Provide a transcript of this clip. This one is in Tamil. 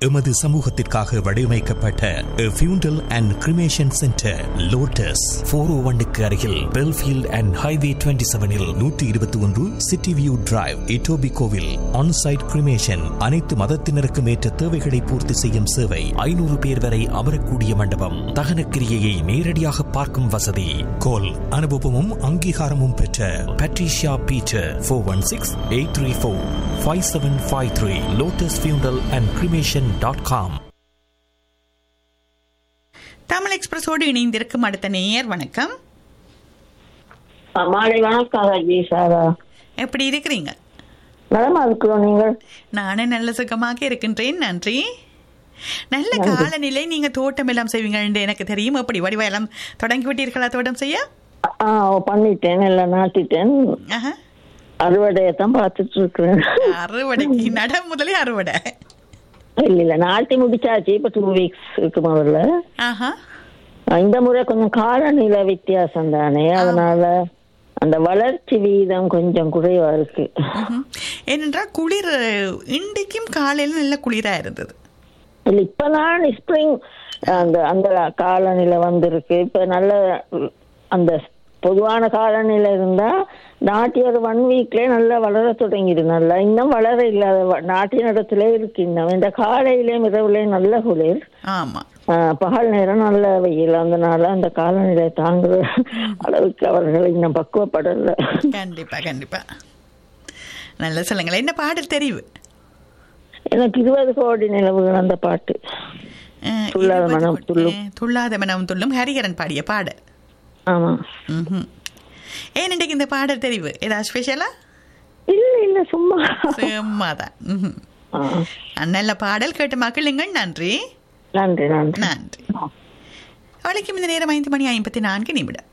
எமது சமூகத்திற்காக வடிவமைக்கப்பட்ட funeral and cremation centre Lotus four o ஒன்னுக்கு அருகில் பெல்ஃபீல்ட் அண்ட் ஹைவே டுவெண்ட்டி செவனில் நூற்றி இருபத்தி ஒன்று சிட்டி வியூ டிரைவ் இட்டோபி கோவில் ஆன்சைட் கிரிமேஷன் அனைத்து மதத்தினருக்கும் ஏற்ற தேவைகளை பூர்த்தி செய்யும் சேவை ஐநூறு பேர் வரை அமரக்கூடிய மண்டபம் தகன கிரியையை நேரடியாக பார்க்கும் வசதி கோல் அனுபவமும் அங்கீகாரமும் பெற்ற Patricia Peter four one six eight three four five seven five three Lotus funeral and cremation dot com Tamil எக்ஸ்பிரஸோடு இணைந்திருக்கும் அடுத்த நேயர் வணக்கம் மாலை வணக்கம் ரஜி சாரா எப்படி இருக்கிறீங்க நலமா இருக்கிறோம் நீங்கள் நானே நல்ல சுகமாக இருக்கின்றேன் நன்றி நல்ல காலநிலை நீங்க தோட்டம் எல்லாம் செய்வீங்க என்று எனக்கு தெரியும் எப்படி வடிவெல்லாம் தொடங்கி விட்டீர்களா தோட்டம் செய்ய ஆ பண்ணிட்டேன் எல்லாம் நாட்டிட்டேன் ஆஹா. அறுவடையை தான் பார்த்துட்டு இருக்கிறேன் அறுவடைக்கு நட முதலே அறுவடை இல்ல இல்ல நாட்டி முடிச்சாச்சு இப்ப டூ வீக்ஸ் இருக்கு முதல்ல ஆஹா இந்த முறை கொஞ்சம் காலநிலை வித்தியாசம் தானே அதனால அந்த வளர்ச்சி வீதம் கொஞ்சம் குறைவா இருக்கு ம்ஹும். ஏனென்றால் குளிர் இன்றைக்கும் காலையில் நல்ல குளிரா இருந்தது இல்ல இப்பதான் ஸ்ப்ரிங் அந்த அந்த காலநிலை வந்திருக்கு இப்ப நல்ல அந்த பொதுவான காலநிலை இருந்தா நாட்டி ஒரு ஒன் வீக்லயே நல்லா வளர தொடங்கிடு நல்லா இன்னும் வளர இல்லாத வ- நாட்டின் இடத்துல இருக்கு இன்னும் இந்த காலையிலயும் இரவுலயும் நல்ல குளிர் ஆமா ஆஹ் பகல் நேரம் நல்ல வெயில் அதனால அந்த காலநிலை தாங்குற அளவுக்கு அவர்கள் இன்னும் பக்குவப்படல கண்டிப்பா கண்டிப்பா நல்ல சொல்லுங்களேன் என்ன பாடல் தெரிவு எனக்கு இருபது கோடி நிலவுகள் அந்த பாட்டு அஹ், துள்ளாத இருபது மனம் கோடி- துள்ளும். துள்ளாத மனம் துள்ளும் ஹரிஹரன் பாடிய பாடல் ஆமா ம்ஹும். ஏன் இன்றைக்கு இந்த பாடல் தெரிவு ஏதாவது ஸ்பெஷலா இல்ல இல்ல சும்மா சும்மாதான் ம்ஹும். ஆ. நல்ல பாடல் கேட்டு மக்களுங்கள் நன்றி நன்றி நன்றி நன்றி அவளுக்கு இந்த நேரம் ஐந்து மணி ஐம்பத்தி நான்கு நிமிடம்